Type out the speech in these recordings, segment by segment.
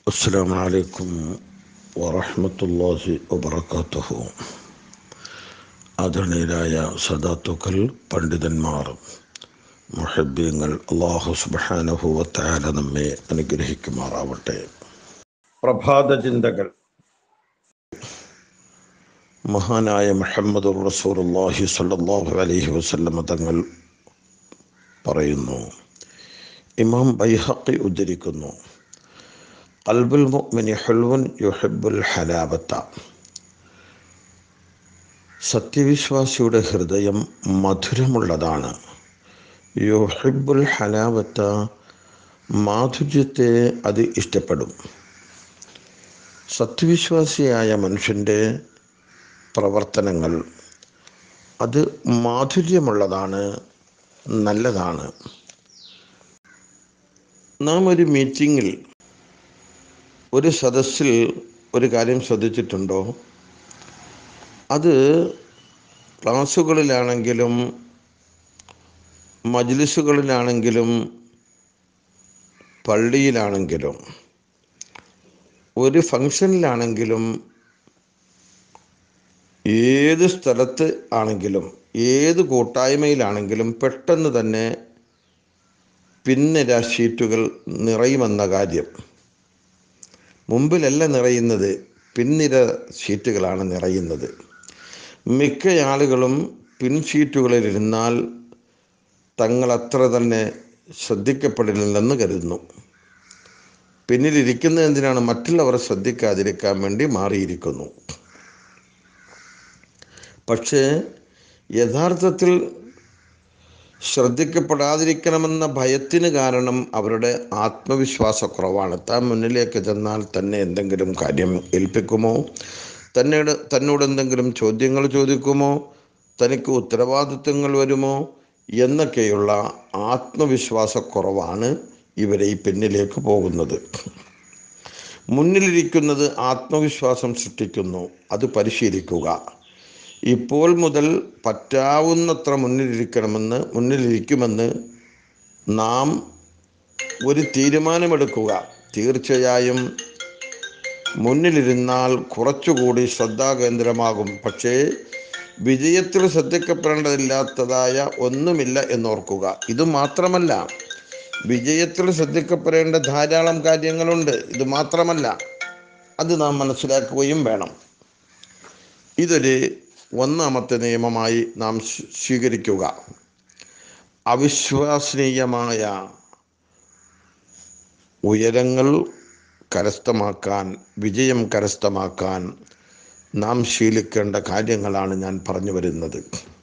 السلام عليكم ورحمة الله وبركاته ആദരണീയരായ സദാത്തുക്കൾ പണ്ഡിതന്മാർ മുഹബ്യങ്ങൾ അള്ളാഹു സുബാനുഭവത്താല നമ്മെ അനുഗ്രഹിക്കുമാറാവട്ടെ പ്രഭാത ചിന്തകൾ മഹാനായ മുഹമ്മദ് റസൂലുള്ളാഹി സ്വല്ലല്ലാഹു അലൈഹി വസല്ലമ തങ്ങൾ പറയുന്നു ഇമാം ബൈഹഖി ഉദ്ധരിക്കുന്നു ഖൽബുൽ മുഅ്മിനി ഹുൽവുൻ യുഹിബ്ബുൽ ഹലാവത്ത സത്യവിശ്വാസിയുടെ ഹൃദയം മധുരമുള്ളതാണ് യുഹിബ്ബുൽ ഹലാവത്ത മാധുര്യത്തെ അത് ഇഷ്ടപ്പെടും സത്യവിശ്വാസിയായ മനുഷ്യൻ്റെ പ്രവർത്തനങ്ങൾ അത് മാധുര്യമുള്ളതാണ് നല്ലതാണ് നാം ഒരു മീറ്റിങ്ങിൽ ഒരു സദസ്സിൽ ഒരു കാര്യം ശ്രദ്ധിച്ചിട്ടുണ്ടോ അത് ക്ലാസ്സുകളിലാണെങ്കിലും മജ്ലിസുകളിലാണെങ്കിലും പള്ളിയിലാണെങ്കിലും ഒരു ഫങ്ഷനിലാണെങ്കിലും ഏത് സ്ഥലത്ത് ആണെങ്കിലും ഏത് കൂട്ടായ്മയിലാണെങ്കിലും പെട്ടെന്ന് തന്നെ പിന്നിര ഷീറ്റുകൾ നിറയുമെന്ന കാര്യം മുമ്പിലല്ല നിറയുന്നത് പിന്നിര ഷീറ്റുകളാണ് നിറയുന്നത് മിക്ക ആളുകളും പിൻ ഷീറ്റുകളിലിരുന്നാൽ തങ്ങൾ അത്ര തന്നെ ശ്രദ്ധിക്കപ്പെടില്ലെന്ന് കരുതുന്നു പിന്നിലിരിക്കുന്ന എന്തിനാണ് മറ്റുള്ളവരെ ശ്രദ്ധിക്കാതിരിക്കാൻ വേണ്ടി മാറിയിരിക്കുന്നു പക്ഷേ യഥാർത്ഥത്തിൽ ശ്രദ്ധിക്കപ്പെടാതിരിക്കണമെന്ന ഭയത്തിന് കാരണം അവരുടെ ആത്മവിശ്വാസക്കുറവാണ് താൻ മുന്നിലേക്ക് ചെന്നാൽ തന്നെ എന്തെങ്കിലും കാര്യം ഏൽപ്പിക്കുമോ തന്നോട് തന്നോട് എന്തെങ്കിലും ചോദ്യങ്ങൾ ചോദിക്കുമോ തനിക്ക് ഉത്തരവാദിത്വങ്ങൾ വരുമോ എന്നൊക്കെയുള്ള ആത്മവിശ്വാസക്കുറവാണ് ഇവരെ ഈ പിന്നിലേക്ക് പോകുന്നത് മുന്നിലിരിക്കുന്നത് ആത്മവിശ്വാസം സൃഷ്ടിക്കുന്നു അത് പരിശീലിക്കുക ഇപ്പോൾ മുതൽ പറ്റാവുന്നത്ര മുന്നിലിരിക്കണമെന്ന് മുന്നിലിരിക്കുമെന്ന് നാം ഒരു തീരുമാനമെടുക്കുക തീർച്ചയായും മുന്നിലിരുന്നാൽ കുറച്ചുകൂടി ശ്രദ്ധാകേന്ദ്രമാകും പക്ഷേ വിജയത്തിൽ ശ്രദ്ധിക്കപ്പെടേണ്ടതില്ലാത്തതായ ഒന്നുമില്ല എന്നോർക്കുക ഇത് മാത്രമല്ല വിജയത്തിൽ ശ്രദ്ധിക്കപ്പെടേണ്ട ധാരാളം കാര്യങ്ങളുണ്ട് ഇത് മാത്രമല്ല അത് നാം മനസ്സിലാക്കുകയും വേണം ഇതൊരു ഒന്നാമത്തെ നിയമമായി നാം സ്വീകരിക്കുക അവിശ്വസനീയമായ ഉയരങ്ങൾ കരസ്ഥമാക്കാൻ വിജയം കരസ്ഥമാക്കാൻ നാം ശീലിക്കേണ്ട കാര്യങ്ങളാണ് ഞാൻ പറഞ്ഞു വരുന്നത്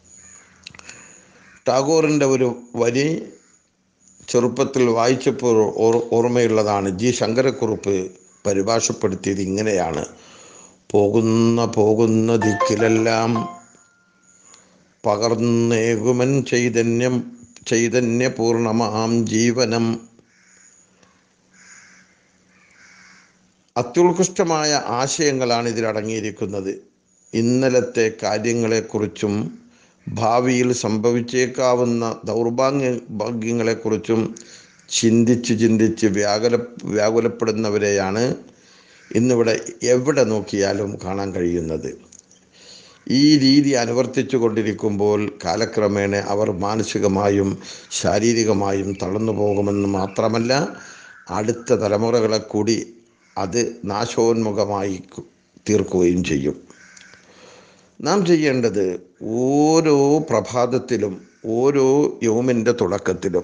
ടാഗോറിൻ്റെ ഒരു വരി ചെറുപ്പത്തിൽ വായിച്ചപ്പോൾ ഓർമ്മയുള്ളതാണ് ജി ശങ്കരക്കുറുപ്പ് പരിഭാഷപ്പെടുത്തിയത് ഇങ്ങനെയാണ് പോകുന്ന പോകുന്ന ദിക്കിലെല്ലാം പകർന്നേകുമൻ ചൈതന്യം ചൈതന്യപൂർണമാം ജീവനം അത്യുത്കൃഷ്ടമായ ആശയങ്ങളാണ് ഇതിലടങ്ങിയിരിക്കുന്നത് ഇന്നലത്തെ കാര്യങ്ങളെക്കുറിച്ചും ഭാവിയിൽ സംഭവിച്ചേക്കാവുന്ന ദൗർഭാഗ്യ ഭാഗ്യങ്ങളെക്കുറിച്ചും ചിന്തിച്ച് ചിന്തിച്ച് വ്യാകുല വ്യാകുലപ്പെടുന്നവരെയാണ് ഇന്നിവിടെ എവിടെ നോക്കിയാലും കാണാൻ കഴിയുന്നത് ഈ രീതി അനുവർത്തിച്ചു കൊണ്ടിരിക്കുമ്പോൾ കാലക്രമേണ അവർ മാനസികമായും ശാരീരികമായും തളർന്നു പോകുമെന്ന് മാത്രമല്ല അടുത്ത തലമുറകളെ കൂടി അത് നാശോന്മുഖമായി തീർക്കുകയും ചെയ്യും നാം ചെയ്യേണ്ടത് ഓരോ പ്രഭാതത്തിലും ഓരോ യോമിൻ്റെ തുടക്കത്തിലും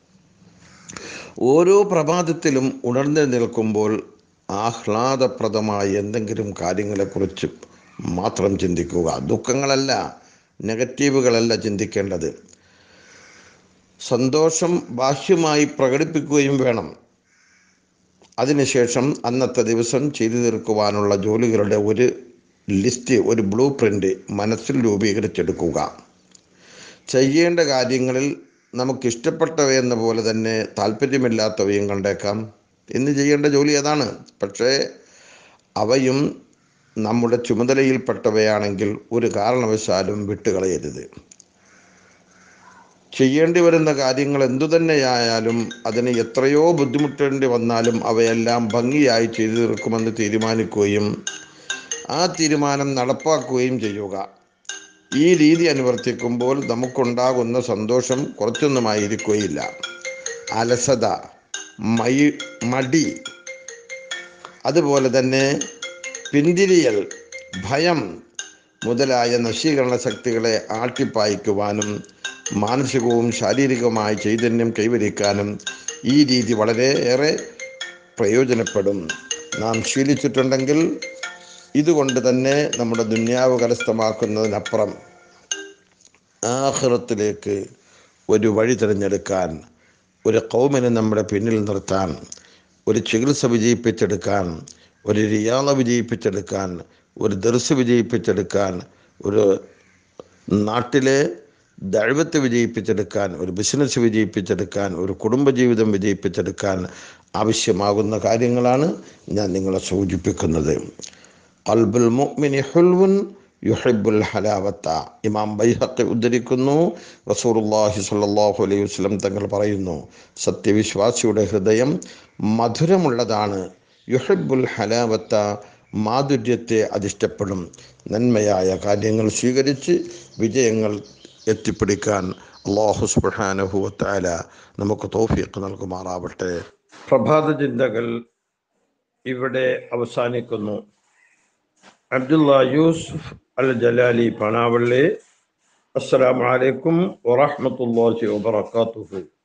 ഓരോ പ്രഭാതത്തിലും ഉണർന്നു നിൽക്കുമ്പോൾ ആഹ്ലാദപ്രദമായ എന്തെങ്കിലും കാര്യങ്ങളെക്കുറിച്ച് മാത്രം ചിന്തിക്കുക ദുഃഖങ്ങളല്ല നെഗറ്റീവുകളല്ല ചിന്തിക്കേണ്ടത് സന്തോഷം ബാഹ്യമായി പ്രകടിപ്പിക്കുകയും വേണം അതിനുശേഷം അന്നത്തെ ദിവസം ചെയ്തു തീർക്കുവാനുള്ള ജോലികളുടെ ഒരു ലിസ്റ്റ് ഒരു ബ്ലൂ പ്രിൻ്റ് മനസ്സിൽ രൂപീകരിച്ചെടുക്കുക ചെയ്യേണ്ട കാര്യങ്ങളിൽ നമുക്കിഷ്ടപ്പെട്ടവയെന്ന പോലെ തന്നെ താല്പര്യമില്ലാത്തവയും കണ്ടേക്കാം ഇന്ന് ചെയ്യേണ്ട ജോലി അതാണ് പക്ഷേ അവയും നമ്മുടെ ചുമതലയിൽപ്പെട്ടവയാണെങ്കിൽ ഒരു കാരണവശാലും വിട്ടുകളയരുത് ചെയ്യേണ്ടി വരുന്ന കാര്യങ്ങൾ എന്തു തന്നെയായാലും അതിന് എത്രയോ ബുദ്ധിമുട്ടേണ്ടി വന്നാലും അവയെല്ലാം ഭംഗിയായി ചെയ്തു തീർക്കുമെന്ന് തീരുമാനിക്കുകയും ആ തീരുമാനം നടപ്പാക്കുകയും ചെയ്യുക ഈ രീതി അനുവർത്തിക്കുമ്പോൾ നമുക്കുണ്ടാകുന്ന സന്തോഷം കുറച്ചൊന്നുമായിരിക്കുകയില്ല അലസത മൈ മടി അതുപോലെ തന്നെ പിന്തിരിയൽ ഭയം മുതലായ നശീകരണ ശക്തികളെ ആട്ടിപ്പായിക്കുവാനും മാനസികവും ശാരീരികവുമായ ചൈതന്യം കൈവരിക്കാനും ഈ രീതി വളരെയേറെ പ്രയോജനപ്പെടും നാം ശീലിച്ചിട്ടുണ്ടെങ്കിൽ ഇതുകൊണ്ട് തന്നെ നമ്മുടെ ദുന്യാവ് കരസ്ഥമാക്കുന്നതിനപ്പുറം ആഹ്റത്തിലേക്ക് ഒരു വഴി തിരഞ്ഞെടുക്കാൻ ഒരു കൗമിനെ നമ്മുടെ പിന്നിൽ നിർത്താൻ ഒരു ചികിത്സ വിജയിപ്പിച്ചെടുക്കാൻ ഒരു റിയാള വിജയിപ്പിച്ചെടുക്കാൻ ഒരു ദർസ് വിജയിപ്പിച്ചെടുക്കാൻ ഒരു നാട്ടിലെ ദൈവത്തെ വിജയിപ്പിച്ചെടുക്കാൻ ഒരു ബിസിനസ് വിജയിപ്പിച്ചെടുക്കാൻ ഒരു കുടുംബജീവിതം വിജയിപ്പിച്ചെടുക്കാൻ ആവശ്യമാകുന്ന കാര്യങ്ങളാണ് ഞാൻ നിങ്ങളെ സൂചിപ്പിക്കുന്നത് അൽബുൽ മുഅ്മിനി ഹുൽവുൻ യുഹിബുൽ ഹലാവത്ത ഇമാം ബൈഹഖി ഉദ്ധരിക്കുന്നു റസൂലുള്ളാഹി സ്വല്ലല്ലാഹു അലൈഹി വസല്ലം തങ്ങൾ പറയുന്നു സത്യവിശ്വാസിയുടെ ഹൃദയം മധുരമുള്ളതാണ് യുഹിബുൽ ഹലാവത്ത മാധുര്യത്തെ അതിഷ്ടപ്പെടും നന്മയായ കാര്യങ്ങൾ സ്വീകരിച്ച് വിജയങ്ങൾ എത്തിപ്പിടിക്കാൻ അള്ളാഹു സുബ്ഹാനഹുവത്താല നമുക്ക് തോഫിയൊക്കെ നൽകുമാറാവട്ടെ പ്രഭാത ചിന്തകൾ ഇവിടെ അവസാനിക്കുന്നു അബ്ദുള്ള യൂസുഫ് അൽ ജലാലി പണാവള്ളി അസ്സലാമു അലൈക്കും വറഹ്മത്തുള്ളാഹി വബറകാതുഹു